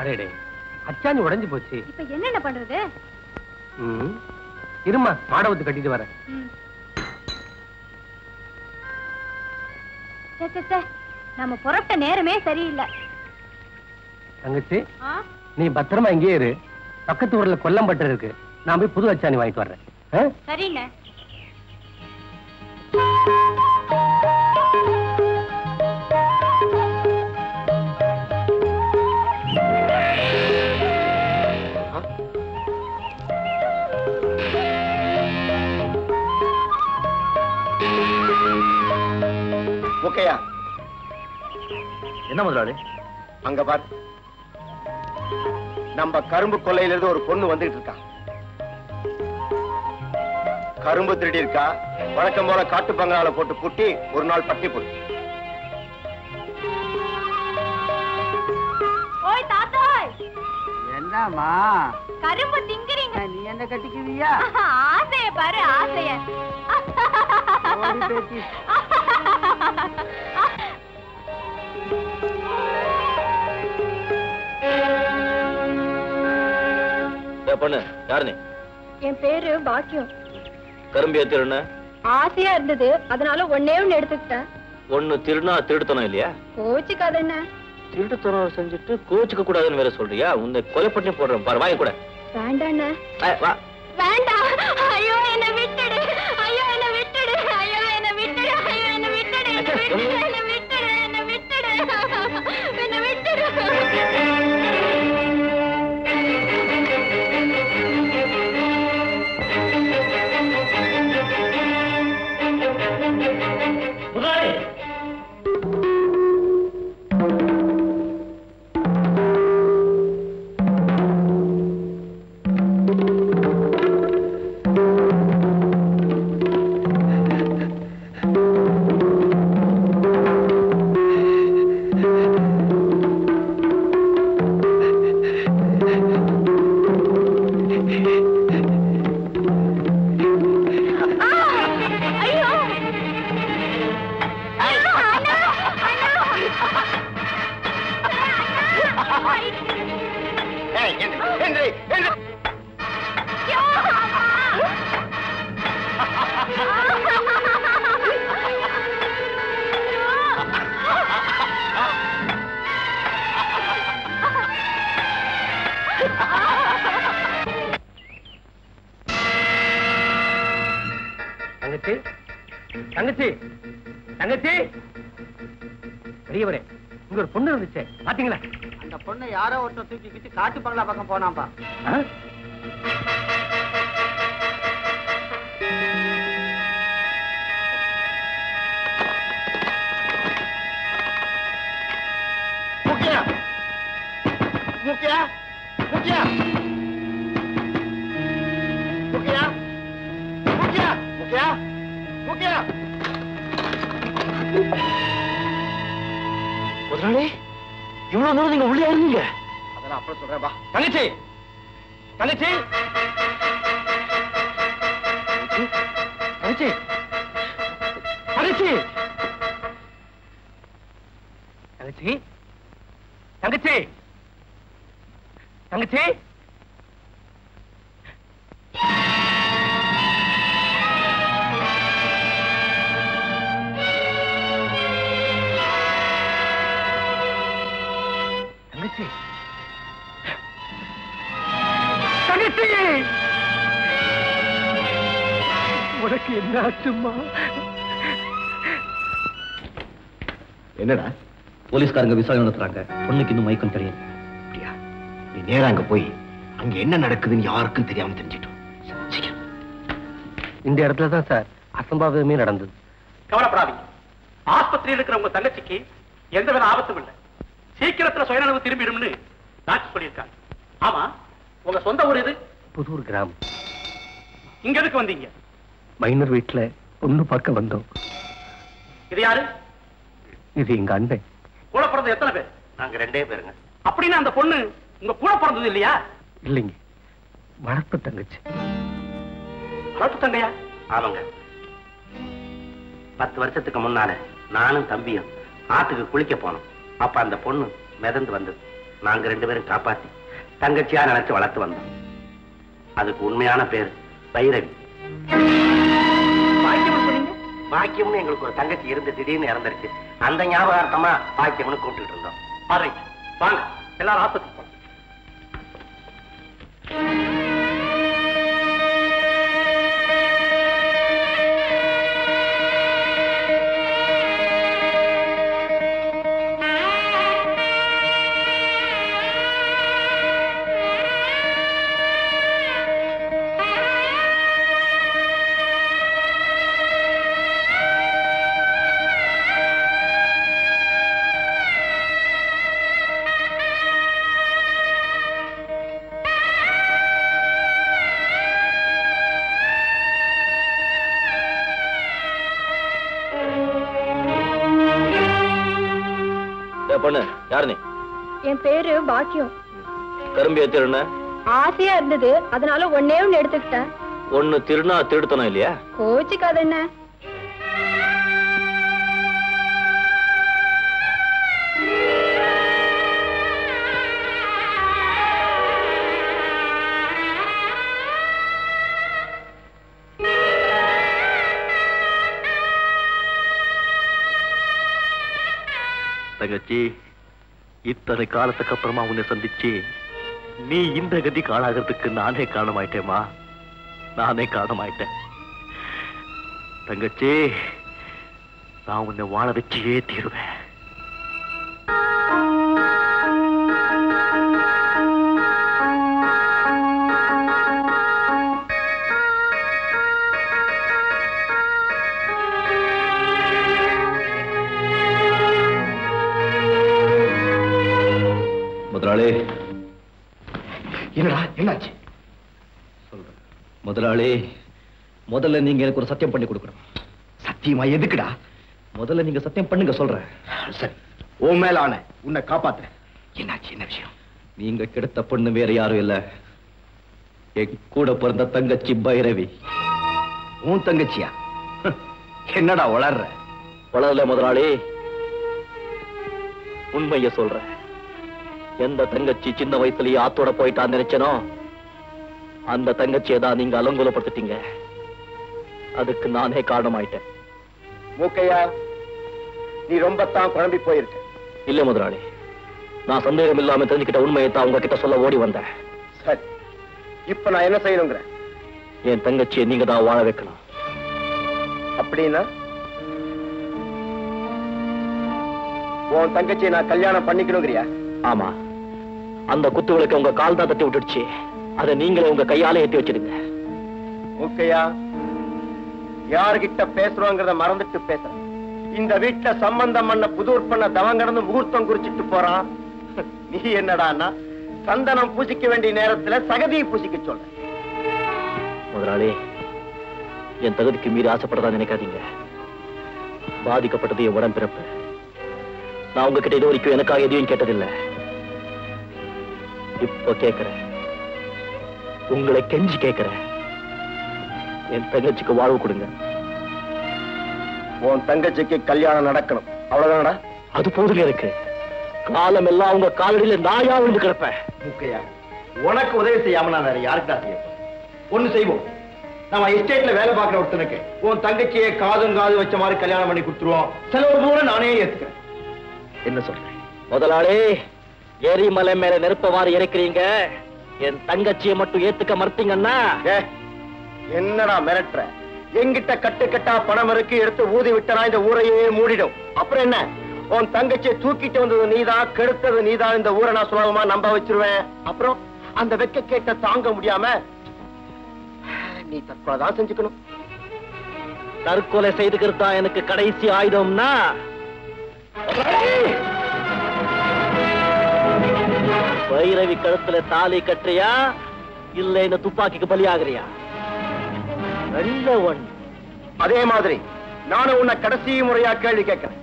அடேடே அச்சாணி உடைஞ்சு போச்சு இப்ப என்னென்ன பண்றது ம். இருமா மாடவத்து கட்டிட்டு வரேன் ம். சே, சே, சே. நம்ம புறப்பட்ட நேரமே சரியில்லை தங்கச்சி ஆ? நீ பத்திரமா இங்கேயே இரு பக்கத்து ஊர்ல கொல்லம்பட்டு இருக்கு நான் போய் புது அச்சாணி வாங்கிட்டு வர்றேன் ஆ? சரிண்ணே ஓகேயா என்ன முதலாளி அங்க பார் நம்ம கரும்பு கொள்ளையில இருந்து ஒரு பொண்ணு வந்துட்டு இருக்கா கரும்பு திருடி இருக்கா வழக்கம் போல காட்டு பங்களால போட்டு பூட்டி ஒரு நாள் பட்டி போடு ஓய் தாத்தாய் என்னம்மா கரும்பு திங்கிறீங்க நீ என்ன கட்டிக்குவியா ஆசைய பாரு ஆசைய ஓடி பேத்தி. பொண்ணு யாரு நீ என் பேரு பாக்கியம் கரும்பு ஏத்திருன ஆசையா இருந்தது அதனால ஒன்னே ஒண்ணு எடுத்துக்கிட்டேன் ஒண்ணு திருடுனா திருடுத்தனம் இல்லையா கோச்சுக்காத என்ன திருட்டுத்தனம் செஞ்சுட்டு கோச்சுக்க கூடாதுன்னு வேற சொல்றியா உன்னை கொலை பண்ணி போடுறேன் பாரு வாங்கி கூட வேண்டாண்ண வா வேண்டாம் ஐயோ என்ன விட்டுடு ஐயோ என்ன விட்டுடு ஐயோ என்ன விட்டுடு ஐயோ என்ன விட்டுடு என்ன விட்டுடு என்ன விட்டுடு என்ன விட்டுடு என்ன விட்டுடு ஐயோ ஐயோ அண்ணா ஏய், எந்திரி, எந்திரி, எந்திரி. தங்கச்சி தங்கச்சி தங்கச்சி பெரியவரே இங்க ஒரு பொண்ணு இருந்துச்சே பாத்தீங்களா அந்த பொண்ணை யாரோ ஒருத்தர் தூக்கி கிச்சு காட்டு பங்களா பக்கம் போனாம்பா ஆ? முக்கியா முக்கியா முக்கியா முக்கியா முக்கியா முக்கியா முக்கியா முதலாளி இவ்வளவு தூரம் நீங்க உள்ளே இருந்தீங்க அதெல்லாம் அப்புறம் சொல்றேன் வா தங்கச்சி தங்கச்சி தங்கச்சி தங்கச்சி தங்கச்சி தங்கச்சி தங்கச்சி தங்கச்சி தங்கச்சி உனக்கு என்ன ஆச்சும்மா என்னடா போலீஸ்காரங்க விசாரணை நடத்துறாங்க பொண்ணுக்கு இன்னும் மயக்கம் தெரியும் அப்படியா நீ நேரா அங்க போய் அங்க என்ன நடக்குதுன்னு யாருக்கும் தெரியாம தெரிஞ்சிட்டோம் சீக்கிரம் இந்த இடத்துல தான் சார் அசம்பாவிதமே நடந்தது கவலைப்படாதீங்க ஆஸ்பத்திரியில் இருக்கிற உங்க தங்கச்சிக்கு எந்தவித ஆபத்தும் இல்லை சீக்கிரத்துல சுயநலவு திரும்பிடும்னு டாக்டர் சொல்லியிருக்காங்க ஆமா உங்க சொந்த ஊர் இது புதூர் கிராமம் இங்க எதுக்கு வந்தீங்க மைனர் வீட்டுல பொண்ணு பார்க்க வந்தோம் இது யாரு இது எங்க அண்ணன் கூட பிறந்த எத்தனை பேர் நாங்க ரெண்டே பேருங்க அப்படின்னா அந்த பொண்ணு உங்க கூட பிறந்தது இல்லையா இல்லைங்க வளர்ப்பு தங்கச்சி வளர்ப்பு தங்கையா ஆமாங்க பத்து வருஷத்துக்கு முன்னால நானும் தம்பியும் ஆத்துக்கு குளிக்க போனோம் அப்ப அந்த பொண்ணு மிதந்து வந்தது நாங்க ரெண்டு பேரும் காப்பாத்தி தங்கச்சியா நினைச்சு வளர்த்து வந்தோம் அதுக்கு உண்மையான பேர் பைரவி பாக்கியம் சொன்னீங்க பாக்கியம்னு எங்களுக்கு ஒரு தங்கச்சி இருந்து திடீர்னு இறந்துருச்சு அந்த ஞாபகார்த்தமா பாக்கியம்னு கூப்பிட்டு இருந்தோம் ஆல்ரைட் வாங்க எல்லாரும் ஆஸ்பத்திரி போலாம் டேய் பொண்ணு யாரு நீ என் பேரு பாக்கியம் கரும்பு ஏத்திருன ஆசையா இருந்தது அதனால ஒன்னே ஒண்ணு எடுத்துக்கிட்டேன் ஒண்ணு திருனா திருடுத்தனம் இல்லையா கோச்சுக்காத என்ன தங்கச்சி இத்தனை காலத்துக்கு அப்புறமா உன்னை சந்திச்சு நீ இந்த கதிக்கு ஆளாகிறதுக்கு நானே காரணமாயிட்டேமா நானே காரணமாயிட்டேன் தங்கச்சி நான் உன்னை வாழ வச்சியே தீருவேன் முதலாளி என்னடா என்னாச்சு சொல்றேன் முதலாளி முதல்ல நீங்க எனக்கு ஒரு சத்தியம் பண்ணி கொடுக்கணும் சத்தியமா எதுக்குடா முதல்ல நீங்க சத்தியம் பண்ணுங்க சொல்றேன் சரி உன் மேல ஆன உன்னை காப்பாத்துறேன் என்னாச்சு என்ன விஷயம் நீங்க கெடுத்த பொண்ணு வேற யாரும் இல்ல என் கூட பிறந்த தங்கச்சி பைரவி உன் தங்கச்சியா என்னடா வளர்ற வளரல முதலாளி உண்மைய சொல்றேன் எந்த தங்கச்சி சின்ன வயசுலயே ஆத்தோட போயிட்டான்னு நினைச்சனோ அந்த தங்கச்சியை தான் நீங்க அலங்கோலப்படுத்திட்டீங்க அதுக்கு நானே காரணமாயிட்டேன் மூக்கையா நீ ரொம்ப தான் குழம்பி போயிருக்க இல்ல முதலாளி நான் சந்தேகம் இல்லாம தெரிஞ்சுக்கிட்ட உண்மையை தான் உங்ககிட்ட சொல்ல ஓடி வந்தேன் சரி இப்ப நான் என்ன செய்யணுங்கிற என் தங்கச்சியை நீங்க தான் வாழ வைக்கணும் அப்படின்னா உன் தங்கச்சியை நான் கல்யாணம் பண்ணிக்கணுங்கிறியா ஆமா அந்த குத்து விளக்க உங்க கால் தான் தட்டி விட்டுடுச்சு அதை நீங்களே உங்க கையால ஏத்தி வச்சிடுங்க மூக்கையா யாருகிட்ட பேசுறோங்கிறத மறந்துட்டு பேசுற இந்த வீட்டுல சம்பந்தம் பண்ண புதூர் பண்ண தவம் கடந்து முகூர்த்தம் குறிச்சிட்டு போறான் நீ என்னடான்னா சந்தனம் பூசிக்க வேண்டிய நேரத்துல சகதியை பூசிக்க சொல்ற முதலாளி என் தகுதிக்கு மீறி ஆசைப்படதான் நினைக்காதீங்க பாதிக்கப்பட்டது என் உடம்பிறப்பு நான் உங்ககிட்ட இது வரைக்கும் எனக்காக எதையும் கேட்டதில்லை இப்ப கேட்கிறேன் உங்களை கெஞ்சி கேட்கிறேன் என் தங்கச்சிக்கு வாழ்வு கொடுங்க உன் தங்கச்சிக்கு கல்யாணம் நடக்கணும் அவ்வளவுதானடா அது போதுங்க இருக்கு காலம் எல்லாம் உங்க காலடியில நாயா விழுந்து கிடப்பேன் மூக்கையா உனக்கு உதவி செய்யாம நான் வேற யாருக்குடா செய்ய ஒண்ணு செய்வோம் நம்ம எஸ்டேட்ல வேலை பார்க்கிற ஒருத்தனுக்கு உன் தங்கச்சியை காதும் காது வச்ச மாதிரி கல்யாணம் பண்ணி கொடுத்துருவோம் செலவு கூட நானே ஏத்துக்கிறேன் என்ன சொல்றேன் முதலாளி எரிமலை மேல நெருப்ப வாரி இறக்குறீங்க என் தங்கச்சியை மட்டும் ஏத்துக்க மறுத்தீங்கன்னா ஏ, என்னடா மிரட்டுற எங்கிட்ட கட்டு கட்டா பணம் இருக்கு எடுத்து ஊதி விட்டனா இந்த ஊரையே மூடிடும் அப்புறம் என்ன உன் தங்கச்சியை தூக்கிட்டு வந்தது நீதான் கெடுத்தது நீதான் இந்த ஊரை நான் சுலபமா நம்ப வச்சிருவேன் அப்புறம் அந்த வெக்க கேட்ட தாங்க முடியாம நீ தற்கொலை தான் செஞ்சுக்கணும் தற்கொலை செய்துக்கிறது தான் எனக்கு கடைசி ஆயுதம்னா பைரவி கழுத்துல தாலி கட்டுறியா இல்ல இந்த துப்பாக்கிக்கு பலியாகிறியா ரெண்டு ஒன் அதே மாதிரி நானும் உன்னை கடைசி முறையா கேள்வி கேட்கிறேன்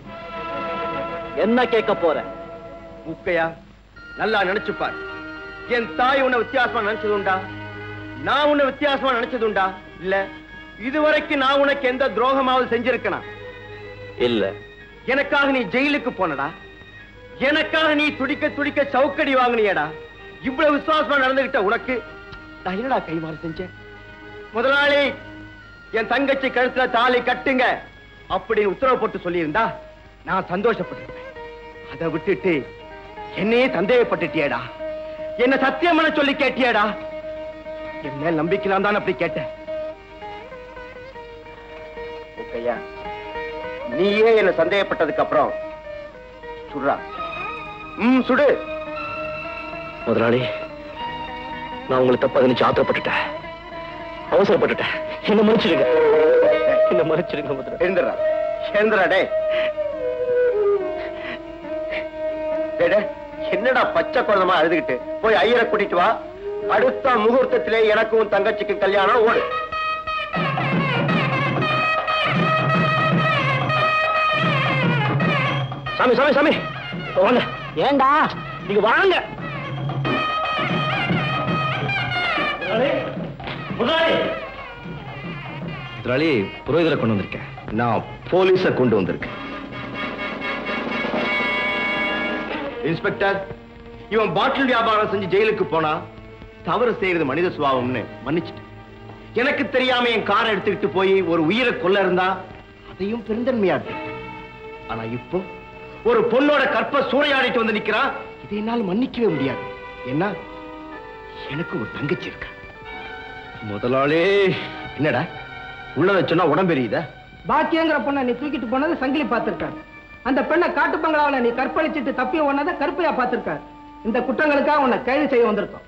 என்ன கேட்க போற முக்கையா நல்லா நினைச்சு பாரு என் தாய் உன்னை வித்தியாசமா நினைச்சது உண்டா நான் உன்னை வித்தியாசமா நினைச்சது உண்டா இல்ல இதுவரைக்கும் நான் உனக்கு எந்த துரோகமாவது செஞ்சிருக்கனா இல்ல எனக்காக நீ ஜெயிலுக்கு போனடா எனக்காக நீ துடிக்க துடிக்க சவுக்கடி வாங்கினியடா இவ்வளவு விசுவாசமா நடந்துகிட்ட உனக்கு நான் என்னடா கைமாறு செஞ்சேன் முதலாளி என் தங்கச்சி கழுத்துல தாலி கட்டுங்க அப்படின்னு உத்தரவு போட்டு சொல்லியிருந்தா நான் சந்தோஷப்பட்டிருப்பேன் அதை விட்டுட்டு என்னையே சந்தேகப்பட்டுட்டியேடா என்ன சத்தியம் பண்ண சொல்லி கேட்டியேடா என் மேல் நம்பிக்கை நான் தான் அப்படி கேட்டேன் ஓகேயா நீயே என்ன சந்தேகப்பட்டதுக்கு அப்புறம் சுடுறா ம் சுடு முதலாளி நான் உங்களை தப்பா நினைச்சு ஆத்திரப்பட்டுட்டேன் அவசரப்பட்டுட்டேன் என்ன மன்னிச்சிடுங்க என்ன மன்னிச்சிடுங்க முதலாளி எழுந்துடுறா எழுந்துடா டே டேய், டேய், என்னடா பச்சை குழந்தமா அழுதுகிட்டு போய் ஐயரை கூட்டிட்டு வா அடுத்த முகூர்த்தத்திலே எனக்கும் உன் தங்கச்சிக்கும் கல்யாணம் ஓடு சாமி சாமி சாமி இப்ப வாங்க ஏண்டா நீங்க வாங்க முதலாளி முதலாளி புரோகிதரை கொண்டு வந்திருக்கேன் நான் போலீஸ கொண்டு வந்திருக்கேன் இன்ஸ்பெக்டர் இவன் பாட்டில் வியாபாரம் செஞ்சு ஜெயிலுக்கு போனா தவறு செய்யறது மனித சுபாவம்னு மன்னிச்சிட்டேன் எனக்கு தெரியாம என் காரை எடுத்துக்கிட்டு போய் ஒரு உயிரை கொல்ல இருந்தா அதையும் பெருந்தன்மையா எடுத்துக்கிட்டேன். ஆனா இப்போ ஒரு பொண்ணோட கற்ப சூறையாடிட்டு வந்து நிக்கிறான் இதை என்னால் மன்னிக்கவே முடியாது என்ன எனக்கு ஒரு தங்கச்சி இருக்கா முதலாளி என்னடா உள்ளத சொன்னா உடம்பெரியுதா பாக்கியங்கிற பொண்ணை நீ தூக்கிட்டு போனது சங்கிலி பார்த்திருக்காரு அந்த பெண்ணை காட்டு பங்களாவில் நீ கற்பழிச்சிட்டு தப்பி ஒன்னதை கருப்பையா பார்த்திருக்காரு இந்த குற்றங்களுக்காக உன்னை கைது செய்ய வந்திருக்கோம்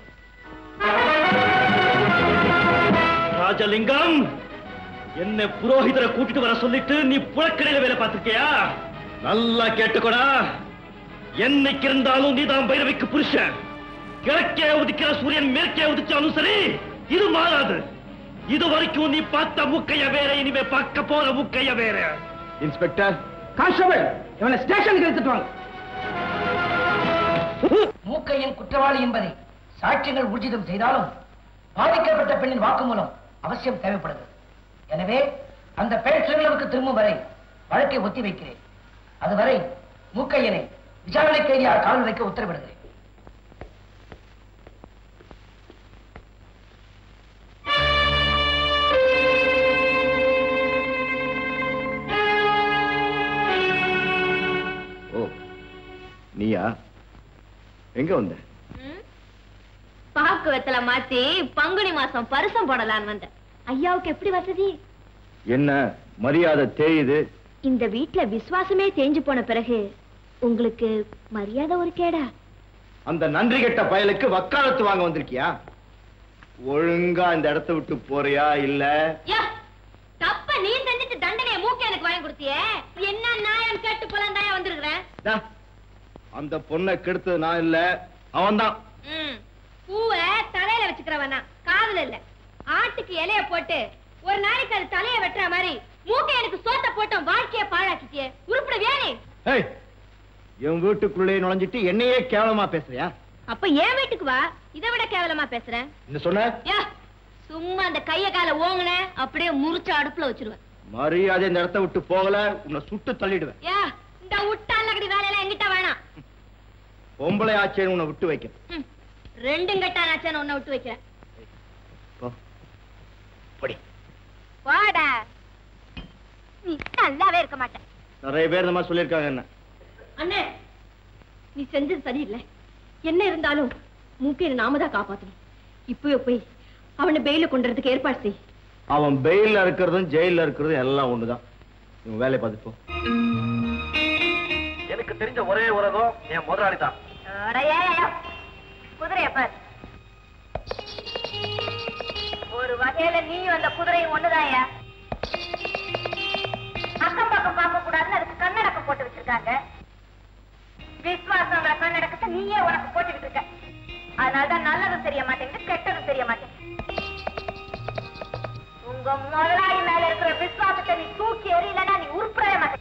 ராஜலிங்கம் என்ன புரோகிதரை கூட்டிட்டு வர சொல்லிட்டு நீ புழக்கடையில வேலை பார்த்திருக்கியா நல்லா கேட்டுக்கோடா என்னைக்கு இருந்தாலும் நீதான் பைரவிக்கு புருஷன் கிழக்கே உதிக்கிற சூரியன் மேற்கே உதிச்சாலும் சரி இது மாறாது இது வரைக்கும் நீ பார்த்த மூக்கைய வேற இனிமே பார்க்க போற மூக்கைய வேற இன்ஸ்பெக்டர் கான்ஸ்டபிள் இவனை ஸ்டேஷனுக்கு எடுத்துட்டு வாங்க மூக்கையின் குற்றவாளி என்பதை சாட்சியங்கள் ஊர்ஜிதம் செய்தாலும் பாதிக்கப்பட்ட பெண்ணின் வாக்குமூலம் அவசியம் தேவைப்படுகிறது எனவே அந்த பெண் சுயநலவுக்கு திரும்பும் வரை வழக்கை ஒத்தி வைக்கிறேன் அதுவரை மூக்கையனை விசாரணை கைதியாக காவல் வைக்க உத்தரவிடுகிறேன் ஓ நீயா எங்க வந்த பாக்கு வெத்தல மாத்தி பங்குனி மாசம் பரிசம் போடலான்னு வந்தேன் ஐயாவுக்கு எப்படி வசதி என்ன மரியாதை தேயுது இந்த வீட்ல விசுவாசமே தேஞ்சு போன பிறகு உங்களுக்கு மரியாதை ஒரு கேடா அந்த நன்றி கெட்ட பயலுக்கு வக்காலத்து வாங்க வந்திருக்கியா ஒழுங்கா இந்த இடத்தை விட்டு போறியா இல்ல தப்ப நீ செஞ்சுட்டு தண்டனைய மூக்க எனக்கு வாங்கி கொடுத்தியே என்ன நியாயம் கேட்டு போலாம் தான் வந்திருக்கிறேன் டா, அந்த பொண்ணை கெடுத்தது நான் இல்ல அவன்தான் ம். பூவை தலையில வச்சுக்கிறவனா காதுல இல்ல ஆட்டுக்கு இலைய போட்டு ஒரு நாளைக்கு அது தலைய வெட்டுற மாதிரி மூக்க எனக்கு சோத்த போட்டோம் வாழ்க்கைய பாழாக்கிட்டியே உருப்பட வேணே ஏய் என் வீட்டுக்குள்ளே நுழைஞ்சிட்டு என்னையே கேவலமா பேசுறியா அப்ப என் வீட்டுக்கு வா இதை விட கேவலமா பேசுறேன் என்ன சொன்ன யா சும்மா அந்த கைய கால ஓங்குன அப்படியே முறிச்சு அடுப்புல வச்சிருவேன் மரியாதை இந்த இடத்தை விட்டு போகல உன்னை சுட்டு தள்ளிடுவேன் யா இந்த உட்டாலகடி வேலையெல்லாம் என்கிட்ட வேணாம் பொம்பளை ஆச்சேன்னு உன்னை விட்டு வைக்க ம். ரெண்டும் கட்டானாச்சேன்னு உன்னை விட்டு வைக்கிறேன் போ. போடி வாடா நீ நல்லாவே இருக்க மாட்டேன் நிறைய பேர் இந்த மாதிரி சொல்லியிருக்காங்க என்ன அண்ணே நீ செஞ்சது சரியில்லை என்ன இருந்தாலும் மூக்கையை நாம தான் காப்பாத்தணும் இப்பவே போய் அவனை பெயில கொண்டுறதுக்கு ஏற்பாடு செய் அவன் பெயில்ல இருக்கிறதும் ஜெயில்ல இருக்கிறதும் எல்லாம் ஒண்ணுதான் இவன் வேலையை பார்த்துட்டு போ எனக்கு தெரிஞ்ச ஒரே உலகம் என் முதலாளி தான் குதிரைய பார் ஒரு வகையில நீயும் அந்த குதிரையும் ஒண்ணுதாயா அக்கம் பக்கம் பார்க்க கூடாதுன்னு அதுக்கு கண்ணடக்கம் போட்டு வச்சிருக்காங்க விஸ்வாசங்கிற கண்ணடக்கத்தை நீயே உனக்கு போட்டுக்கிட்டு இருக்க அதனாலதான் நல்லதும் தெரிய மாட்டேங்குது கெட்டதும் தெரிய மாட்டேங்குது உங்க முதலாளி மேல இருக்கிற விசுவாசத்தை நீ தூக்கி எறியலன்னா நீ உருப்படவே மாட்டே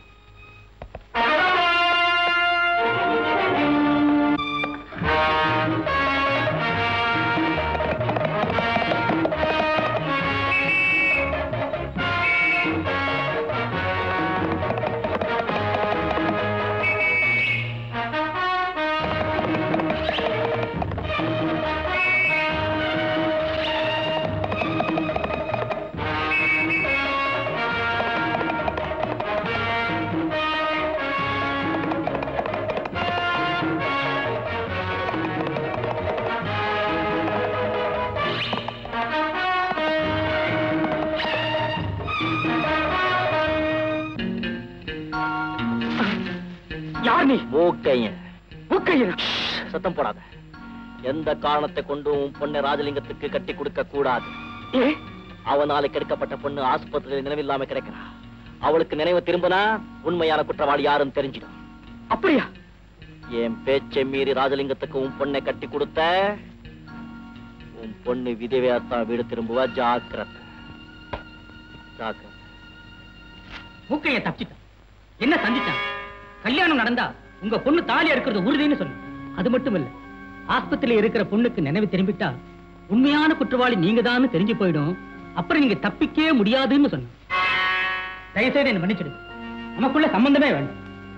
நீ மூக்கையன் மூக்கையன் சத்தம் போடாத எந்த காரணத்தை கொண்டும் உன் பொண்ணை ராஜலிங்கத்துக்கு கட்டி கொடுக்க கூடாது ஏ அவனால கெடுக்கப்பட்ட பொண்ணு ஆஸ்பத்திரியில் நினைவில்லாம கிடைக்கிறா அவளுக்கு நினைவு திரும்பினா உண்மையான குற்றவாளி யாருன்னு தெரிஞ்சிடும் அப்படியா என் பேச்சை மீறி ராஜலிங்கத்துக்கு உன் பொண்ணை கட்டி கொடுத்த உன் பொண்ணு விதவையாத்தான் வீடு திரும்புவா ஜாக்கிரதை ஜாக்கிரதை மூக்கைய தப்பிச்சிட்டான் என்ன சந்திச்சான் கல்யாணம் நடந்தா உங்க பொண்ணு தாலி இருக்கிறது உறுதின்னு சொன்ன அது மட்டும் இல்ல ஆஸ்பத்திரியில இருக்கிற பொண்ணுக்கு நினைவு திரும்பிட்டா உண்மையான குற்றவாளி நீங்க தான் தெரிஞ்சு போயிடும் அப்புறம் நீங்க தப்பிக்கவே முடியாதுன்னு சொன்ன தயவுசெய்து என்ன மன்னிச்சிடு நமக்குள்ள சம்பந்தமே வேண்டாம்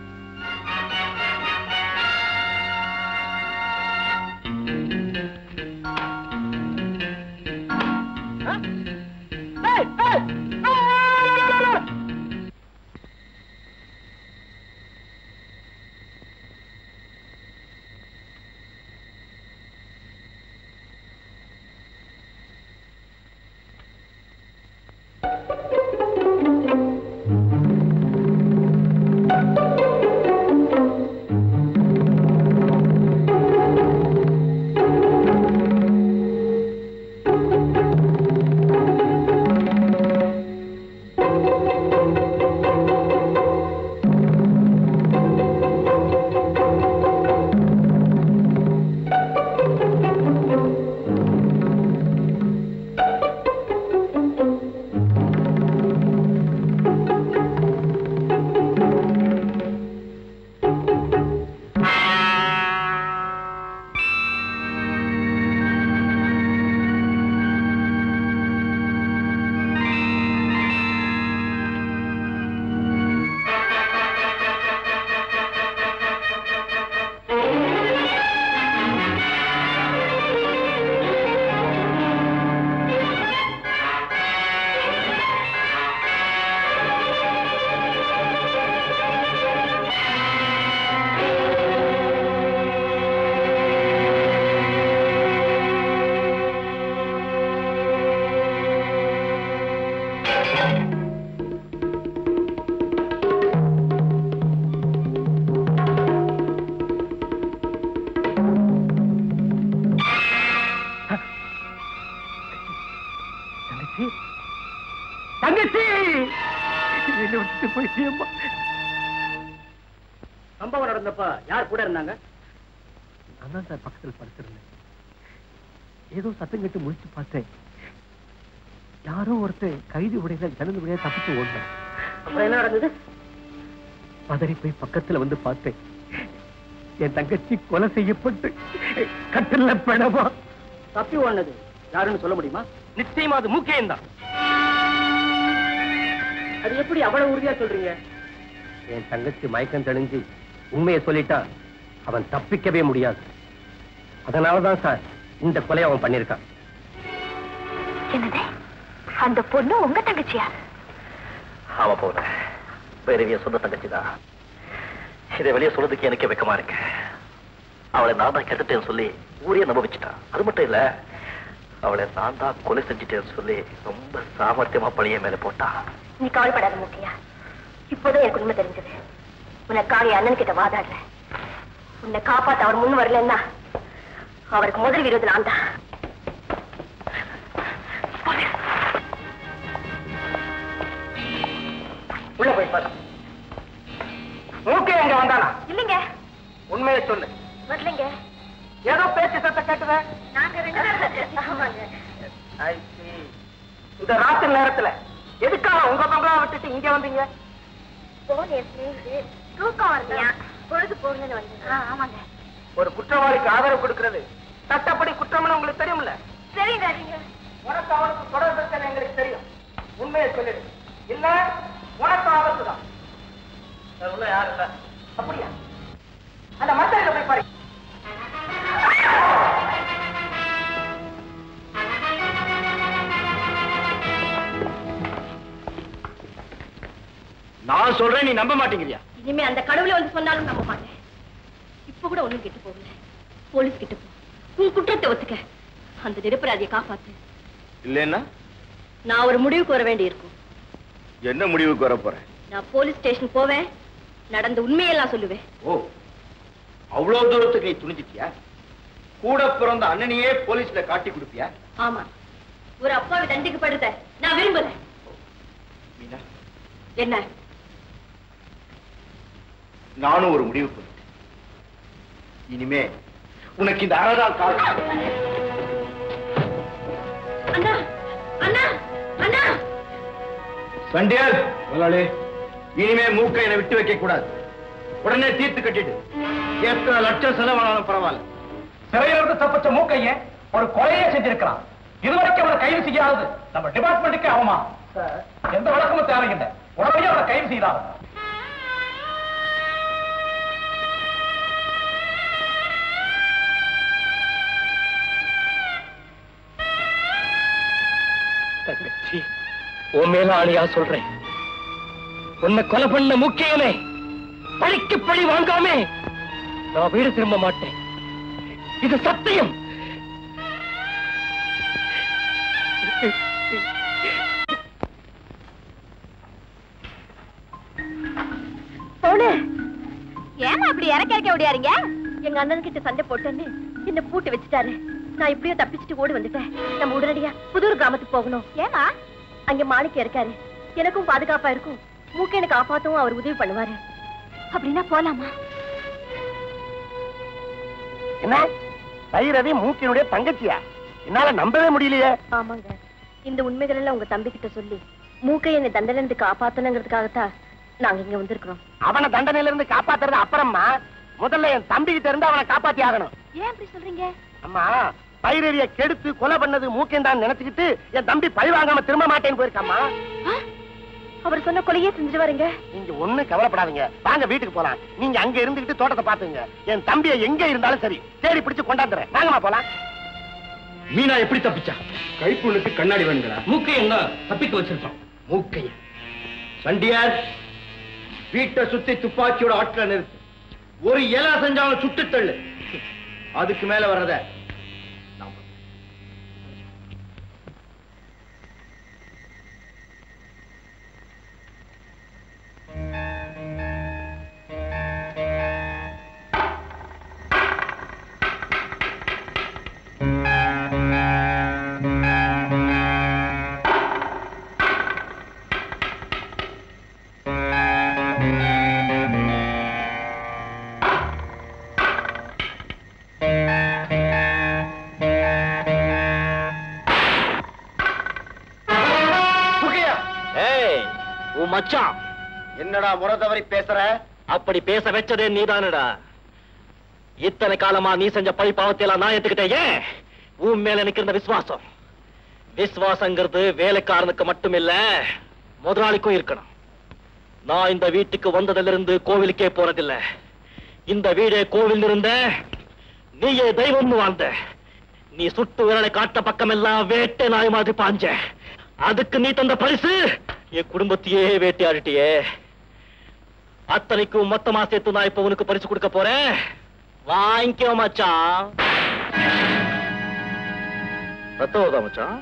தங்கச்சி தங்கச்சி என்னை விட்டுட்டு போயிட்டியம்மா சம்பவம் நடந்தப்ப யார் கூட இருந்தாங்க நான் தான் சார் பக்கத்தில் படுத்திருந்தேன் ஏதோ சத்தம் கேட்டு முடிச்சு பார்த்தேன் யாரோ ஒருத்தன் கைதி உடையில ஜனல் உடைய தப்பிச்சு ஓடினான் அப்புறம் என்ன நடந்தது பதறி போய் பக்கத்துல வந்து பார்த்தேன் என் தங்கச்சி கொலை செய்யப்பட்டு கட்டில பிணமா தப்பி ஓடுனது யாருன்னு சொல்ல முடியுமா நிச்சயமா அது மூக்கையன் தான் அது எப்படி அவ்வளவு உறுதியா சொல்றீங்க என் தங்கச்சி மயக்கம் தெளிஞ்சு உண்மையை சொல்லிட்டா அவன் தப்பிக்கவே முடியாது அதனாலதான் சார் இந்த கொலை அவன் பண்ணிருக்கான் என்னது அந்த பொண்ணு உங்க தங்கச்சியா ஆமா போன பெரிய சொந்த தங்கச்சி தான் இதை வெளியே சொல்றதுக்கு எனக்கு வெக்கமா இருக்கு அவளை நான் தான் கெடுத்துட்டேன்னு சொல்லி ஊரே நம்ப வச்சுட்டான் அது மட்டும் இல்ல அவளை நான் தான் கொலை செஞ்சுட்டேன்னு சொல்லி ரொம்ப சாமர்த்தியமா பழிய மேல போட்டா நீ கவலைப்படாத முக்கியா இப்போதான் எனக்கு உண்மை தெரிஞ்சது உனக்காக என் அண்ணன் கிட்ட வாதாடுறேன் உன்னை காப்பாத்த அவர் முன் வரலன்னா அவருக்கு முதல் விரோதி நான் தான் உள்ள போய் பாரு மூக்கே அங்க வந்தானா இல்லைங்க உண்மையை சொல்லு வரலைங்க ஏதோ பேச்சு சத்த கேட்டுத நாங்க ரெண்டு பேரும் ஆமாங்க இந்த ராத்திரி நேரத்துல எதுக்காக உங்க பங்களா விட்டுட்டு இங்க வந்தீங்க போன் என் தூக்கம் வரலையா பொழுது போகணும்னு வந்தீங்க ஆமாங்க ஒரு குற்றவாளிக்கு ஆதரவு கொடுக்கிறது சட்டப்படி குற்றம்னு உங்களுக்கு தெரியும்ல சரிங்க நீங்க உனக்கு அவனுக்கு தொடர்பு இருக்குன்னு எங்களுக்கு தெரியும் உண்மையை சொல்லிடு இல்ல உனக்கு ஆபத்து தான் உள்ள யாரும் இல்ல அப்படியா அந்த மத்தரில போய் பாரு நான் சொல்றேன் நீ நம்ப மாட்டேங்கிறியா இனிமே அந்த கடவுளை வந்து சொன்னாலும் நம்ப மாட்டேன் இப்ப கூட ஒண்ணும் கெட்டு போகல போலீஸ் கிட்ட போ உன் குற்றத்தை ஒத்துக்க அந்த நிரபராதியை காப்பாத்து இல்லைன்னா நான் ஒரு முடிவுக்கு வர வேண்டி இருக்கும் என்ன முடிவுக்கு வர போறேன் நான் போலீஸ் ஸ்டேஷன் போவேன் நடந்த உண்மையெல்லாம் சொல்லுவேன் ஓ அவ்வளவு தூரத்துக்கு நீ துணிஞ்சிட்டியா கூட பிறந்த அண்ணனையே போலீஸ்ல காட்டி கொடுப்பியா ஆமா ஒரு அப்பாவை தண்டிக்கப்படுறத நான் விரும்பல மீனா என்ன நானும் ஒரு முடிவு பண்ணிட்டேன் இனிமே உனக்கு இந்த அறதால் காலம் அண்ணா அண்ணா அண்ணா சண்டியால் முதலாளி இனிமே மூக்கை என்னை விட்டு வைக்க கூடாது உடனே தீர்த்து கட்டிட்டு எத்தனை லட்சம் செலவானாலும் பரவாயில்ல சிறையிலிருந்து தப்பிச்ச மூக்கைய ஒரு கொலையே செஞ்சிருக்கிறான் இதுவரைக்கும் அவனை கைது செய்யாதது நம்ம டிபார்ட்மெண்ட்டுக்கு அவமானம் எந்த வழக்கமும் தேவையில்லை உடனே அவனை கைது செய்தார் தங்கச்சி உன் மேல ஆணியா சொல்றேன் உன்னை கொலை பண்ண முக்கியமே பழிக்கு பழி வாங்காமே நான் வீடு திரும்ப மாட்டேன் இது சத்தியம் சோனு ஏமா அப்படி இறக்க இறக்க ஓடியாருங்க எங்க அண்ணன் கிட்ட சண்டை போட்டேன்னு என்ன பூட்டு வச்சுட்டாரு நான் இப்படியே தப்பிச்சுட்டு ஓடி வந்துட்டேன் நம்ம உடனடியா புதூர் கிராமத்துக்கு போகணும் ஏமா அங்க மாணிக்கம் இருக்காரு எனக்கும் பாதுகாப்பா இருக்கும் மூக்கேனை காப்பாத்தவும் அவர் உதவி பண்ணுவாரு அப்படின்னா போலாமா என்ன பைரவி மூக்கினுடைய தங்கச்சியா என்னால நம்பவே முடியலையே ஆமாங்க இந்த உண்மைகள் எல்லாம் உங்க தம்பி கிட்ட சொல்லி மூக்கை என்னை தண்டனை காப்பாத்தணுங்கிறதுக்காகத்தான் நாங்க இங்க வந்திருக்கிறோம் அவனை தண்டனையில இருந்து காப்பாத்துறது அப்புறமா முதல்ல என் தம்பி கிட்ட இருந்து அவனை காப்பாத்தி ஆகணும் ஏன் அப்படி சொல்றீங்க அம்மா பைரவிய கெடுத்து கொலை பண்ணது மூக்கேன் தான் நினைச்சுக்கிட்டு என் தம்பி பழி வாங்காம திரும்ப மாட்டேன்னு போயிருக்காமா ஆ? அவர் சொன்ன கொலையே செஞ்சுட்டு வரீங்க நீங்க ஒண்ணு கவலைப்படாதீங்க வாங்க வீட்டுக்கு போலாம் நீங்க அங்க இருந்துகிட்டு தோட்டத்தை பாத்துங்க என் தம்பியை எங்க இருந்தாலும் சரி தேடி பிடிச்சு கொண்டாந்துறேன் வாங்கம்மா போலாம் மீனா எப்படி தப்பிச்சா கைப்புண்ணுக்கு கண்ணாடி வேணுங்களா மூக்கை என்ன தப்பிக்க வச்சிருக்கோம் மூக்கைய சண்டியார் வீட்டை சுத்தி துப்பாக்கியோட ஆட்களை நிறுத்து ஒரு இலை செஞ்சாலும் சுட்டு தள்ளு அதுக்கு மேல வர்றத நான் பார்க்கிறேன். மூக்கையா, ஏய் உன் மச்சான் என்னடா முறை தவறி பேசுற அப்படி பேச வச்சதே நீதானடா இத்தனை காலமா நீ செஞ்ச பழி பாவத்தை எல்லாம் நான் ஏத்துக்கிட்டேன் ஏன் உன் மேல எனக்கு இருந்த விசுவாசம் விசுவாசங்கிறது வேலைக்காரனுக்கு மட்டும் இல்ல முதலாளிக்கும் இருக்கணும் நான் இந்த வீட்டுக்கு வந்ததிலிருந்து கோவிலுக்கே போறதில்ல இந்த வீடே கோவில் இருந்த நீயே தெய்வம்னு வாழ்ந்த நீ சுட்டு விரலை காட்ட பக்கமெல்லாம் வேட்டை நாய் மாதிரி பாஞ்ச அதுக்கு நீ தந்த பரிசு என் குடும்பத்தையே வேட்டையாடிட்டியே அத்தனைக்கும் மொத்தமா சேர்த்து நான் இப்ப உனக்கு பரிசு கொடுக்க போறேன் வாங்கிக்கோ மச்சான் ரத்தம் வருதா மச்சான்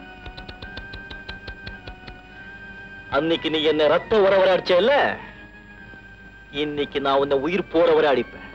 அன்னைக்கு நீ என்ன ரத்த உற வர அடிச்ச இல்ல இன்னைக்கு நான் உன்னை உயிர் போற வரை அடிப்பேன்